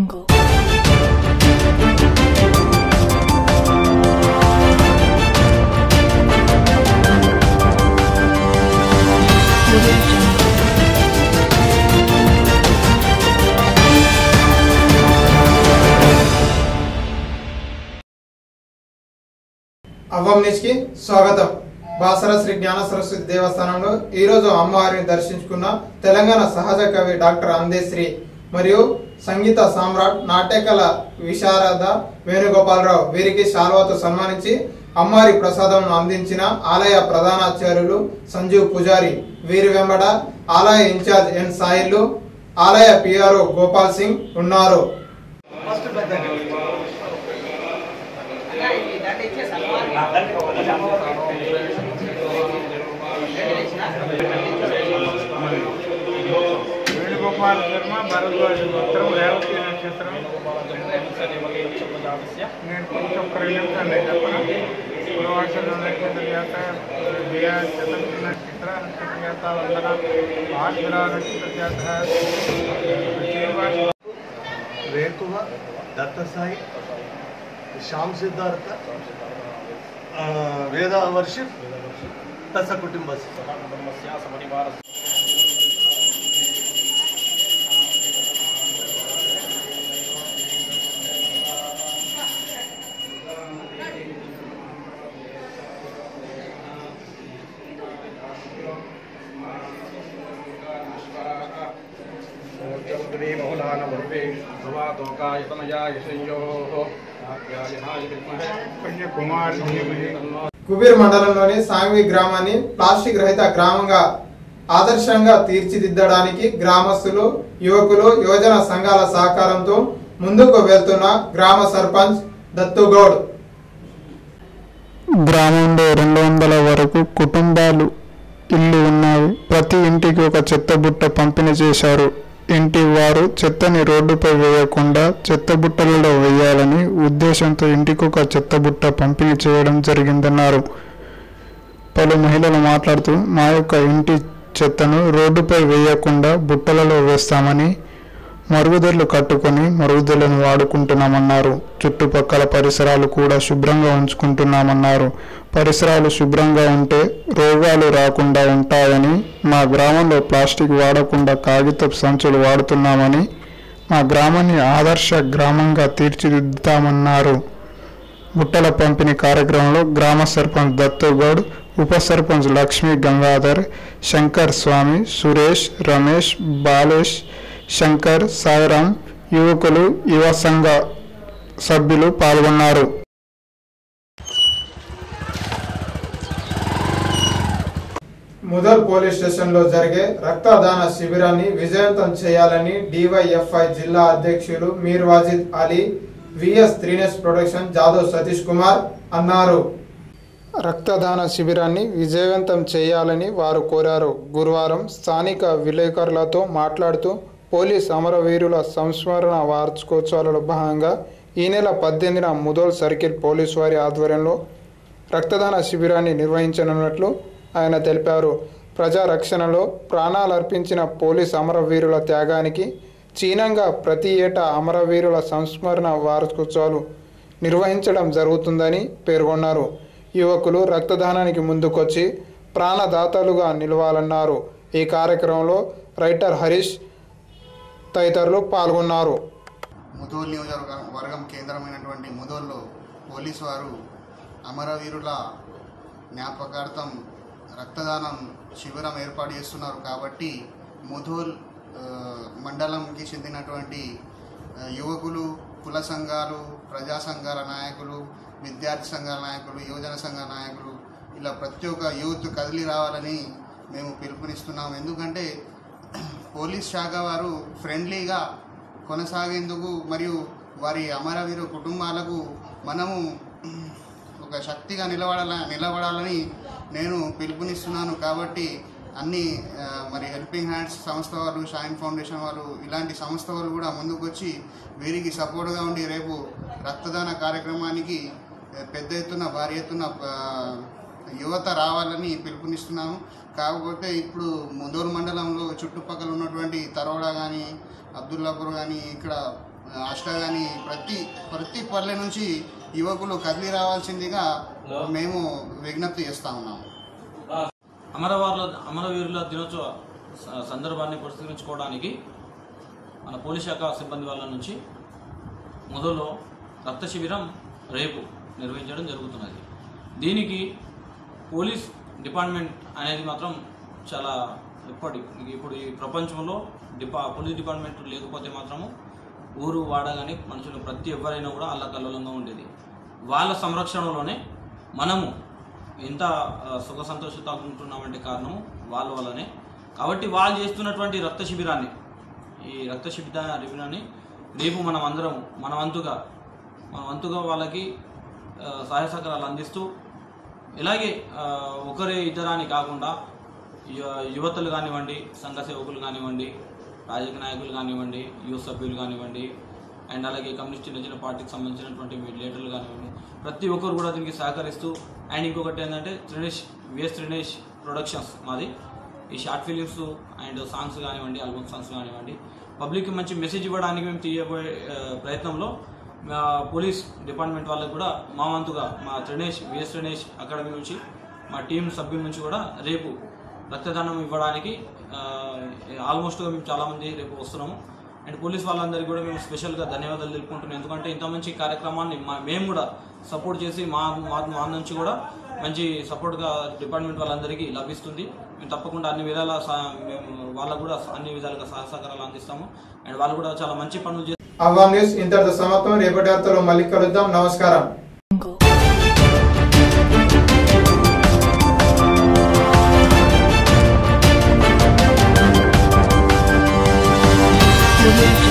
jungle. Audio jungle. అవ్వం news కి స్వాగతం బాసర శ్రీ జ్ఞాన సరస్వతి దేవస్థానంలో ఈ రోజు అమ్మవారిని దర్శించుకున్న తెలంగాణ సహజ కవి డాక్టర్ అందేశ్రీ మరియు సంగీత సామ్రాట్ నాట్యకళ విశారద వేణుగోపాలరావు వీరికి శాల్వాతో సన్మానించి అమ్మవారి ప్రసాదం అందించిన ఆలయ ప్రధానాచార్యులు సంజీవ్ పూజారి వీరి వెంబడ ఆలయ ఇన్ఛార్జ్ ఎన్ సాయిలు ఆలయ పిఆర్ఓ గోపాల్ సింగ్ ఉన్నారు వేణుగోపాల శర్మ భరద్వాజ గోత్రం రేవతి నక్షత్రం నేను కొంచెం ఒక్క రెండు నిమిషాలు చెప్పన పూర్వాష నక్షత్ర జాత జయ చతుర్థి నక్షత్ర నక్షత్ర జాత వందన ఆశ్వర నక్షత్ర జాత శ్రీనివాస రేకువ దత్తసాయి శ్యామ్ సిద్ధార్థ ఆ, వేద వర్షిప్ తస కుటుంబ కుమార్ కుబీర్ మండలంలోని సాంగ్వి గ్రామాన్ని ప్లాస్టిక్ రహిత గ్రామంగా ఆదర్శంగా తీర్చిదిద్దడానికి గ్రామస్తులు యువకులు యువజన సంఘాల సహకారంతో ముందుకు వెళ్తున్న గ్రామ సర్పంచ్ దత్తుగౌడ్ గ్రామంలో రెండు వందల వరకు కుటుంబాలు ఇల్లు ఉన్నాయి ప్రతి ఇంటికి ఒక చెత్త బుట్ట పంపిణీ చేశారు ఇంటి వారు చెత్తని రోడ్డుపై వేయకుండా చెత్త బుట్టలలో వేయాలని ఉద్దేశంతో ఇంటికి ఒక చెత్త బుట్ట పంపిణీ చేయడం జరిగిందన్నారు పలు మహిళలు మాట్లాడుతూ మా యొక్క ఇంటి చెత్తను రోడ్డుపై వేయకుండా బుట్టలలో వేస్తామని మరుగుదొడ్లు కట్టుకొని మరుగుదొడ్లను వాడుకుంటున్నామన్నారు చుట్టుపక్కల పరిసరాలు కూడా శుభ్రంగా ఉంచుకుంటున్నామన్నారు పరిసరాలు శుభ్రంగా ఉంటే రోగాలు రాకుండా ఉంటాయని మా గ్రామంలో ప్లాస్టిక్ వాడకుండా కాగితపు సంచులు వాడుతున్నామని మా గ్రామాన్ని ఆదర్శ గ్రామంగా తీర్చిదిద్దుతామన్నారు బుట్టల పంపిణీ కార్యక్రమంలో గ్రామ సర్పంచ్ దత్తుగౌడ్ ఉప సర్పంచ్ లక్ష్మీ గంగాధర్ శంకర్ స్వామి సురేష్ రమేష్ బాలేష్ శంకర్ సాయిరాం యువకులు యువ సంఘ సభ్యులు పాల్గొన్నారు ముదల్ పోలీస్ స్టేషన్ లో జరిగే రక్తదాన శిబిరాన్ని విజయవంతం చేయాలని డివైఎఫ్ఐ జిల్లా అధ్యక్షులు మీర్ వాజిద్ అలీ విఎస్ త్రీనెస్ ప్రొడక్షన్ జాదవ్ సతీష్ కుమార్ అన్నారు రక్తదాన శిబిరాన్ని విజయవంతం చేయాలని వారు కోరారు గురువారం స్థానిక విలేకరులతో మాట్లాడుతూ పోలీస్ అమరవీరుల సంస్మరణ వార్షికోత్సవాలలో భాగంగా ఈ నెల పద్దెనిమిదిన ముదోల్ సర్కిల్ పోలీసు వారి ఆధ్వర్యంలో రక్తదాన శిబిరాన్ని నిర్వహించనున్నట్లు ఆయన తెలిపారు ప్రజా రక్షణలో ప్రాణాలు అర్పించిన పోలీస్ అమరవీరుల త్యాగానికి చీనంగా ప్రతి ఏటా అమరవీరుల సంస్మరణ వార్షికోత్సవాలు నిర్వహించడం జరుగుతుందని పేర్కొన్నారు యువకులు రక్తదానానికి ముందుకొచ్చి ప్రాణదాతలుగా నిలవాలన్నారు ఈ కార్యక్రమంలో రైటర్ హరీష్ తదితరులు పాల్గొన్నారు ముదోల్ నియోజకవర్గం వర్గం కేంద్రమైనటువంటి ముదోల్లో పోలీసు వారు అమరవీరుల జ్ఞాపకార్థం రక్తదానం శిబిరం ఏర్పాటు చేస్తున్నారు కాబట్టి ముధోల్ ఆ, మండలంకి చెందినటువంటి ఆ, యువకులు కుల సంఘాలు ప్రజా సంఘాల నాయకులు విద్యార్థి సంఘాల నాయకులు యువజన సంఘ నాయకులు ఇలా ప్రతి ఒక్క యూత్ కదిలి రావాలని మేము పిలుపునిస్తున్నాము ఎందుకంటే పోలీస్ శాఖ వారు ఫ్రెండ్లీగా కొనసాగేందుకు మరియు వారి అమరవీరు కుటుంబాలకు మనము ఒక శక్తిగా నిలబడాల నిలబడాలని నేను పిలుపునిస్తున్నాను కాబట్టి అన్ని ఆ, మరి హెల్పింగ్ హ్యాండ్స్ సంస్థ వారు షైన్ ఫౌండేషన్ వారు ఇలాంటి సంస్థ వారు కూడా ముందుకు వచ్చి వీరికి సపోర్ట్గా ఉండి రేపు రక్తదాన కార్యక్రమానికి ఆ, పెద్ద ఎత్తున భారీ ఎత్తున ఆ, యువత రావాలని పిలుపునిస్తున్నాము కాకపోతే ఇప్పుడు ముందూరు మండలంలో చుట్టుపక్కల ఉన్నటువంటి తరోడా కానీ అబ్దుల్లాపూర్ కానీ ఇక్కడ అష్టగాని ప్రతి ప్రతి పల్లె నుంచి యువకులు కదిలి రావాల్సిందిగా మేము విజ్ఞప్తి చేస్తా ఉన్నాము అమరవారుల అమరవీరుల దినోత్సవ స- సందర్భాన్ని పురస్కరించుకోవడానికి మన పోలీస్ శాఖ సిబ్బంది వాళ్ళ నుంచి మొదలు రక్త శిబిరం రేపు నిర్వహించడం జరుగుతున్నది దీనికి పోలీస్ డిపార్ట్మెంట్ అనేది మాత్రం చాలా ఎప్పటి ఇప్పుడు ఈ ప్రపంచంలో డిపా పోలీస్ డిపార్ట్మెంట్ లేకపోతే మాత్రము ఊరు వాడ కానీ మనుషులు ప్రతి ఎవరైనా కూడా అల్లకల్లోలంగా ఉండేది వాళ్ళ సంరక్షణలోనే మనము ఎంత ఆ, సుఖ సంతోషాలు ఉంటున్నామంటే కారణం వాళ్ళ వల్లనే కాబట్టి వాళ్ళు చేస్తున్నటువంటి రక్త శిబిరాన్ని ఈ రక్త శిబిర శిబిరాన్ని రేపు మనం అందరం మన వంతుగా మన వంతుగా వాళ్ళకి ఆ, సహాయ సహకారాలు అందిస్తూ ఇలాగే ఆ, ఒకరే ఇద్దరాని కాకుండా యు- యువతలు కానివ్వండి సంఘ సేవకులు కానివ్వండి రాజకీయ నాయకులు కానివ్వండి యువ సభ్యులు కానివ్వండి అండ్ అలాగే కమ్యూనిస్ట్ చిన్న చిన్న పార్టీకి సంబంధించినటువంటి లీడర్లు కానివ్వండి ప్రతి ఒక్కరు కూడా దీనికి సహకరిస్తూ అండ్ ఇంకొకటి ఏంటంటే త్రినేష్ విఎస్ త్రినేష్ ప్రొడక్షన్స్ మాది ఈ షార్ట్ ఫిలిమ్స్ అండ్ సాంగ్స్ కానివ్వండి ఆల్బమ్ సాంగ్స్ కానివ్వండి పబ్లిక్కి మంచి మెసేజ్ ఇవ్వడానికి మేము తీయబోయే ఆ, ప్రయత్నంలో మా పోలీస్ డిపార్ట్మెంట్ వాళ్ళకి కూడా మా వంతుగా మా త్రినేష్ విఎస్ త్రినేష్ అకాడమీ నుంచి మా టీం సభ్యుల నుంచి కూడా రేపు రక్తదానం ఇవ్వడానికి ఆల్మోస్ట్గా మేము చాలామంది రేపు వస్తున్నాము అండ్ పోలీస్ వాళ్ళందరికీ కూడా మేము స్పెషల్గా ధన్యవాదాలు తెలుపుకుంటున్నాం ఎందుకంటే ఇంత మంచి కార్యక్రమాన్ని మా మేము కూడా సపోర్ట్ చేసి మా మా మా నుంచి కూడా మంచి సపోర్ట్గా డిపార్ట్మెంట్ వాళ్ళందరికీ లభిస్తుంది మేము తప్పకుండా అన్ని విధాల సహ- మేము వాళ్ళకు కూడా అన్ని విధాలుగా సహాయ సహకారాలు అందిస్తాము అండ్ వాళ్ళు కూడా చాలా మంచి పనులు చేస్తారు అవ్వం న్యూస్ ఇంతటితో సమాప్తం రేపటి వార్తలో మళ్ళీ కలుద్దాం నమస్కారం Audio Jungle.